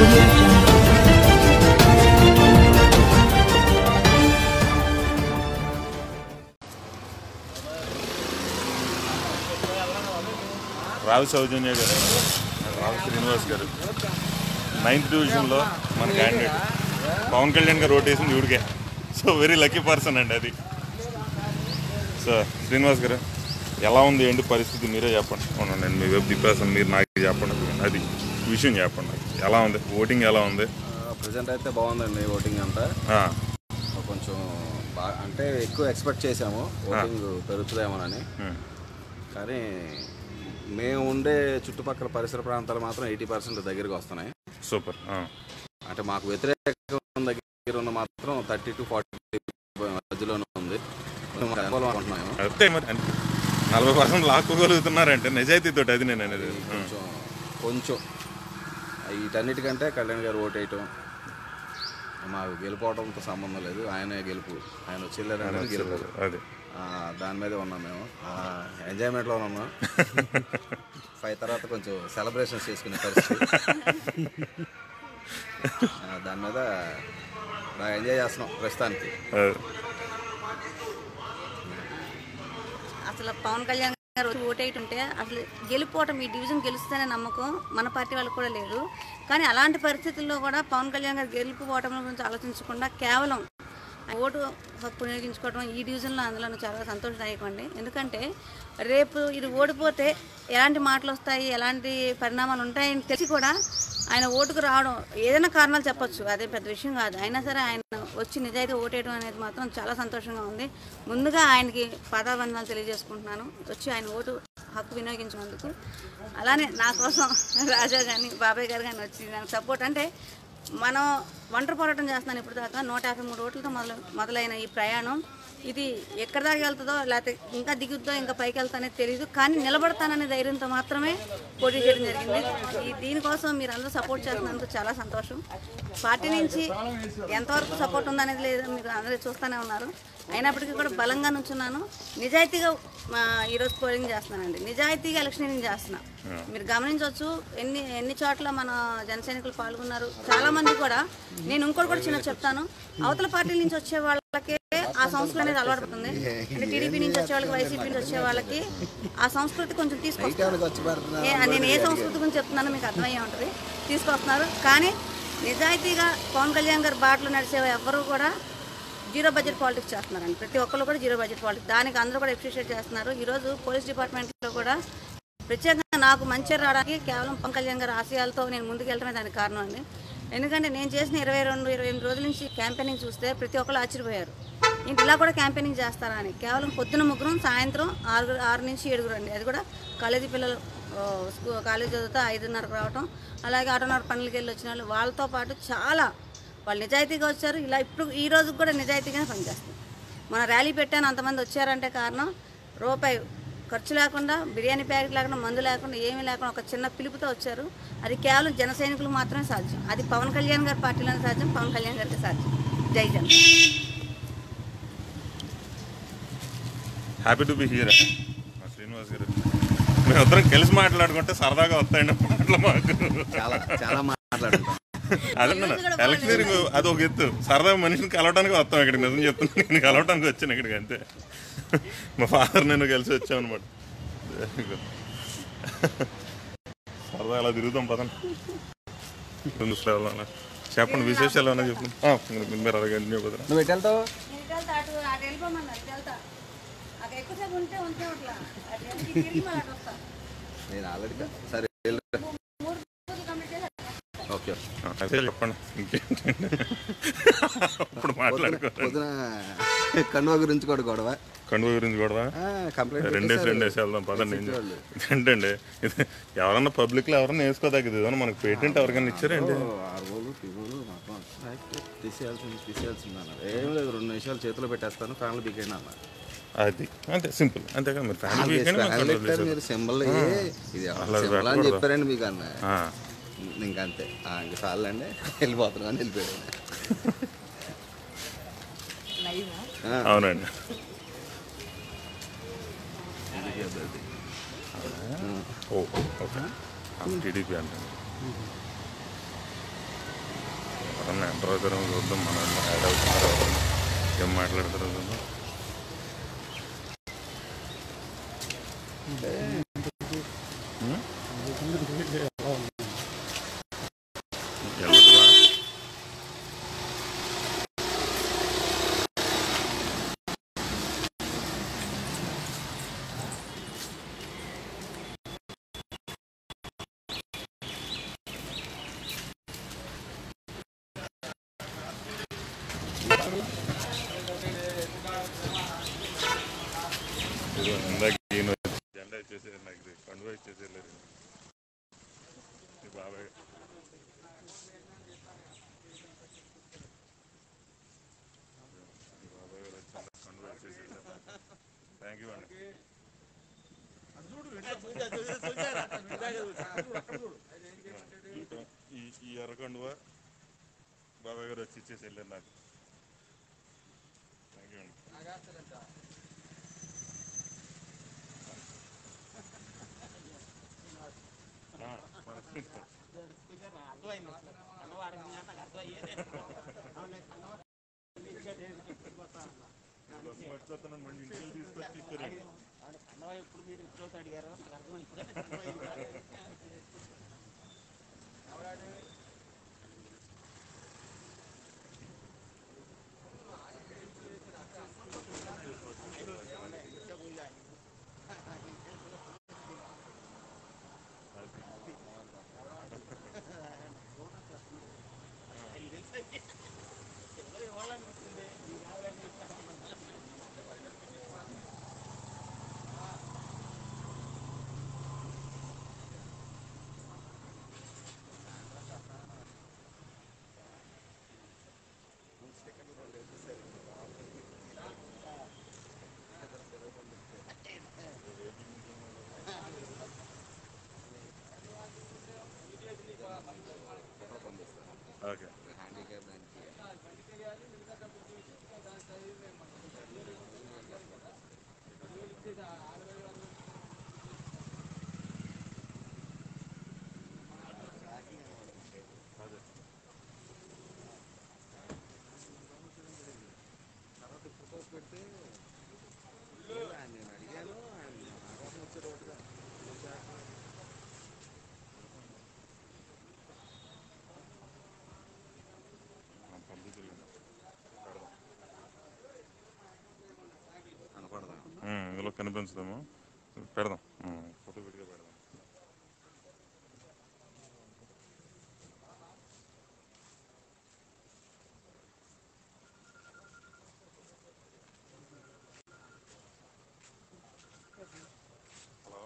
audio jungle. రావు సౌజన్య గారు రావు శ్రీనివాస్ గారు ninth డివిజన్లో మన క్యాండిడేట్ పవన్ కళ్యాణ్ గారు ఓటేసింది ఇవిడికే సో వెరీ లక్కీ పర్సన్ అండి అది సో శ్రీనివాస్ గారు ఎలా ఉంది ఏంటి పరిస్థితి మీరే చెప్పండి అవును నేను మీ వెబ్ తిప్పేస్తాను మీరు నాకు చెప్పండి అది విషయం చెప్పండి నాకు ఎలా ఉంది ఓటింగ్ ఎలా ఉంది ప్రజెంట్ అయితే బాగుందండి ఓటింగ్ అంతా ఆ, కొంచెం బాగా అంటే ఎక్కువ ఎక్స్పెక్ట్ చేసాము ఓటింగ్ పెరుగుతుందేమోనని ఉమ్, కానీ మేము ఉండే చుట్టుపక్కల పరిసర ప్రాంతాలు మాత్రం ఎయిటీ పర్సెంట్ దగ్గరికి వస్తున్నాయి సూపర్ ఆ, అంటే మాకు వ్యతిరేకం దగ్గర ఉన్న మాత్రం థర్టీ టు ఫార్టీ మధ్యలోనే ఉంది కొంచెం అనుకూలం అనుకుంటున్నాము అంతే మరి అంటే నలభై పర్సెంట్ లాక్కోగలుగుతున్నారంటే నిజాయితీతో అది నేను అనేది ఆ, కొంచెం కొంచెం వీటన్నిటికంటే కళ్యాణ్ గారు ఓటేయటం మాకు గెలుపోవడంతో సంబంధం లేదు ఆయనే గెలుపు ఆయన వచ్చేళ్ళని గెలుపు అది ఆ, దాని మీదే ఉన్నాం మేము ఎంజాయ్మెంట్లో ఉన్నాం ఫైవ్ తర్వాత కొంచెం సెలబ్రేషన్స్ చేసుకునే పరిస్థితి ఆ, దాని మీద బాగా ఎంజాయ్ చేస్తున్నాం ప్రస్తుతానికి అది అసలు పవన్ కళ్యాణ్ గారు వచ్చి ఓటేయటుంటే అసలు గెలిపోవటం ఈ డివిజన్ గెలుస్తేనే నమ్మకం మన పార్టీ వాళ్ళకి కూడా లేదు కానీ అలాంటి పరిస్థితుల్లో కూడా పవన్ కళ్యాణ్ గారు గెలుపుకోవటం గురించి ఆలోచించకుండా కేవలం ఓటు హక్కు వినియోగించుకోవడం ఈ డివిజన్లో అందులో చాలా సంతోషదాయకం అండి ఎందుకంటే రేపు ఇది ఓడిపోతే ఎలాంటి మాటలు వస్తాయి ఎలాంటి పరిణామాలు ఉంటాయని తెలిసి కూడా ఆయన ఓటుకు రావడం ఏదైనా కారణాలు చెప్పొచ్చు అదే పెద్ద విషయం కాదు అయినా సరే ఆయన వచ్చి నిజాయితీ ఓటేయడం అనేది మాత్రం చాలా సంతోషంగా ఉంది ముందుగా ఆయనకి పాదాబంధాలు తెలియజేసుకుంటున్నాను వచ్చి ఆయన ఓటు హక్కు వినియోగించినందుకు అలానే నా కోసం రాజా కానీ బాబాయ్ గారు కానీ వచ్చి నాకు సపోర్ట్ అంటే మనం ఒంటరి పోరాటం చేస్తున్నాను ఇప్పుడు దాకా నూట యాభై మూడు ఓట్లతో మొదలు మొదలైన ఈ ప్రయాణం ఇది ఎక్కడ దాకా వెళ్తుందో లేకపోతే ఇంకా దిగుద్దో ఇంకా పైకి వెళ్తానో తెలియదు కానీ నిలబడతాననే ధైర్యంతో మాత్రమే పోటీ చేయడం జరిగింది ఈ దీనికోసం మీరు అందరూ సపోర్ట్ చేస్తున్నందుకు చాలా సంతోషం పార్టీ నుంచి ఎంతవరకు సపోర్ట్ ఉందనేది లేదు మీరు అందరూ చూస్తూనే ఉన్నారు అయినప్పటికీ కూడా బలంగా నుంచున్నాను నిజాయితీగా ఆ, ఈరోజు పోలింగ్ చేస్తున్నానండి నిజాయితీగా ఎలక్షనింగ్ చేస్తున్నా మీరు గమనించవచ్చు ఎన్ని ఎన్ని చోట్ల మన జన సైనికులు పాల్గొన్నారు చాలా మంది కూడా నేను ఇంకోటి కూడా చిన్న చెప్తాను అవతల పార్టీల నుంచి వచ్చే వాళ్ళకి ఆ సంస్కృతి అనేది అలవాటు పడుతుంది అంటే టీడీపీ నుంచి వచ్చే వాళ్ళకి వైసీపీ నుంచి వచ్చే వాళ్ళకి ఆ సంస్కృతి కొంచెం తీసుకొస్తారు ఏ- నేను ఏ సంస్కృతి గురించి చెప్తున్నానో మీకు అర్థమయ్యే ఉంటుంది తీసుకొస్తున్నారు కానీ నిజాయితీగా పవన్ కళ్యాణ్ గారి బాటలు నడిచే ఎవ్వరూ కూడా జీరో బడ్జెట్ పాలిటిక్స్ చేస్తున్నారండి ప్రతి ఒక్కరు కూడా జీరో బడ్జెట్ పాలిటిక్స్ దానికి అందరూ కూడా అప్రిషియేట్ చేస్తున్నారు ఈరోజు పోలీస్ డిపార్ట్మెంట్లో కూడా ప్రత్యేకంగా నాకు మంచి రావడానికి కేవలం పవన్ కళ్యాణ్ గారి ఆశయాలతో నేను ముందుకు వెళ్ళడమే దానికి కారణం అండి ఎందుకంటే నేను చేసిన ఇరవై రెండు ఇరవై ఎనిమిది రోజుల నుంచి క్యాంపెయినింగ్ చూస్తే ప్రతి ఒక్కరు ఆశ్చర్యపోయారు ఇంక ఇలా కూడా క్యాంపెయినింగ్ చేస్తారా అని కేవలం పొద్దున ముగ్గురు సాయంత్రం ఆరు ఆరు నుంచి ఏడుగురు అండి అది కూడా కాలేజీ పిల్లలు ఆ, స్కూ కాలేజీ చదువుతా ఐదున్నరకు రావటం అలాగే ఆటోన్నర పనులకి వెళ్ళి వచ్చిన వాళ్ళు వాళ్ళతో పాటు చాలా వాళ్ళు నిజాయితీగా వచ్చారు ఇలా ఇప్పుడు ఈ రోజు కూడా నిజాయితీగానే పనిచేస్తారు మన ర్యాలీ పెట్టాను అంతమంది వచ్చారంటే కారణం రూపాయి ఖర్చు లేకుండా బిర్యానీ ప్యాకెట్ లేకుండా మందు లేకుండా ఏమీ లేకుండా ఒక చిన్న పిలుపుతో వచ్చారు అది కేవలం జన సైనికులు మాత్రమే సాధ్యం అది పవన్ కళ్యాణ్ గారి పార్టీలోనే సాధ్యం పవన్ కళ్యాణ్ గారికి సాధ్యం జై జన్ happy to be here Srinivas garu మేమిద్దరం కలిసి మాట్లాడుకుంటే సరదాగా వస్తాయండి మాటలు మాకు చాలా చాలా మాట్లాడుతాం అదే ఎలక్షనీరింగ్ అది ఒక ఎత్తు సరదాగా మనిషిని కలవడానికి వస్తాం ఇక్కడికి నిజం చెప్తున్నాను నేను కలవడానికి వచ్చాను ఇక్కడికి అంతే మా ఫాదర్ నేను కలిసి వచ్చాం అనమాట సరదా అలా తిరుగుతాం పదండి ముందు శ్రావణం అలా. చెప్పండి విశేషాలు ఏమైనా చెప్పండి ఆ, మీరు- మీరు అలాగే కంటిన్యూ కుదరా నువ్వు ఎటు వెళ్తావు ఎక్కువసేపు ఉంటే ఉంటే అట్లా తిరిగి మళ్ళీ అటు వస్తా నేను ఆల్రెడీ సరే వెళ్ళు. మూడు రోజులు కంప్లీట్ చేసి ఓకే ఆ, అదే చెప్పండి ఇంకేంటండి ఇప్పుడు మాట్లాడుకో పొద్దున కన్నువ గురించి కూడా గొడవ కండువ గురించి కూడా ఆ, కంప్లైంట్ రెండేసి పెట్టేశారు. రెండేసి వెళ్దాం పదండి ఏం వాళ్ళు. ఏంటండి ఇది ఎవరన్నా పబ్లిక్ లో ఎవరన్నా వేసుకోదగ్గది ఏదన్నా మనకు పేటెంట్ ఎవరికైనా ఇచ్చారండి ఓ, ఆరుగోలు పిగోలు మొత్తం తీసేయాల్సింది తీసేయాల్సింది అన్నారు ఏం లేదు రెండు నిమిషాలు చేతిలో పెట్టేస్తాను ఫ్యాన్లు బిగ్గండి అన్నారు అది అంతే సింపుల్ అంతే కదా మీరు ఫ్యాన్ వీకెండ్ ఫ్యాన్లు పెట్టారు మీరు సింబల్ ఇది అలా సింబల్ అని పెట్టకూడదు. చెప్పారండి మీకు అన్న ఇంకంతే ఆ, ఇంక చాలండి అండి వెళ్ళిపోతున్నాను అని వెళ్ళిపోయాడు ఆ, అవునండి ఓ ఓకే టీడీపీ అంటే తర్వాత ఏమో చూద్దాం మన యాడ్ అవుతున్నారు ఎవరన్నా. ఏం మాట్లాడతారో చూద్దాం ఉం? ఎవరిదా? ఇదిగో ఇందాక ఈయన వచ్చి జెండా ఇచ్చేసారు నాకు ఇది కండువా ఇచ్చేసారు ఈ బాబాయ్ ఈ బాబాయ్ గారు వచ్చి నాకు కండువా ఇచ్చేసారు థ్యాంక్ యూ అండి ఈ ఈ ఎర్ర కండువా బాబాయ్ గారు వచ్చి ఇచ్చేసి వెళ్ళారు నాకు థ్యాంక్ యూ అండి ఆ, మన- బస్సు మర్చిపోతున్నాను మళ్ళీ ఇంటికి తీసుకొచ్చి ఇచ్చారండి ఓకే హ్యాండిక్యాప్ దానికి అదే తర్వాత ఫొటోస్ పెడితే లేదు, ఆయన నేను అడిగాను ఆయన నా కోసం వచ్చాడు ఒకటిగా ఆ, పంపించలేదు పెడదాం కనపడదా ఉమ్, ఇందులో కనిపించదేమో పెడదాం ఉమ్, ఫోటో విడిగా పెడదాం హలో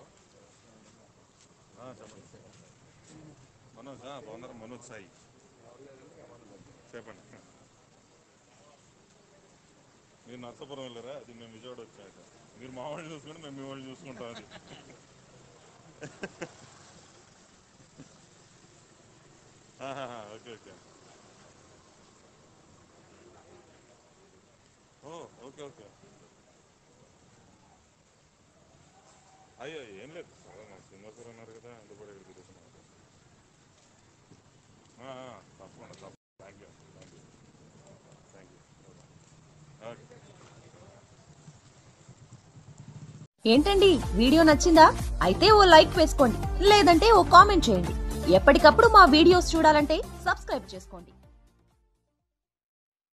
ఆ, చెప్పండి మనోజ్ ఆ, బాగున్నారు మనోజ్ సాయి చెప్పండి మీరు నర్సాపురం వెళ్ళారా అది మేము విజయవాడ వచ్చాక మీరు మా వాళ్ళు చూసుకుంటే మేము మీ వాళ్ళు చూసుకుంటాం అది ఆహాహా, ఓకే ఓకే ఓ ఓకే ఓకే అయ్యో ఏం లేదు సరే మా శ్రీనివాసరావు ఉన్నారు కదా అందుబాటు ఇక్కడ తిరుగుతున్నాం ఆ, ఆ, తప్పకుండా తప్పకుండా thank you thank you thank you okay ఏంటండి వీడియో నచ్చిందా అయితే ఓ లైక్ వేసుకోండి లేదంటే ఓ కామెంట్ చేయండి ఎప్పటికప్పుడు మా వీడియోస్ చూడాలంటే సబ్స్క్రైబ్ చేసుకోండి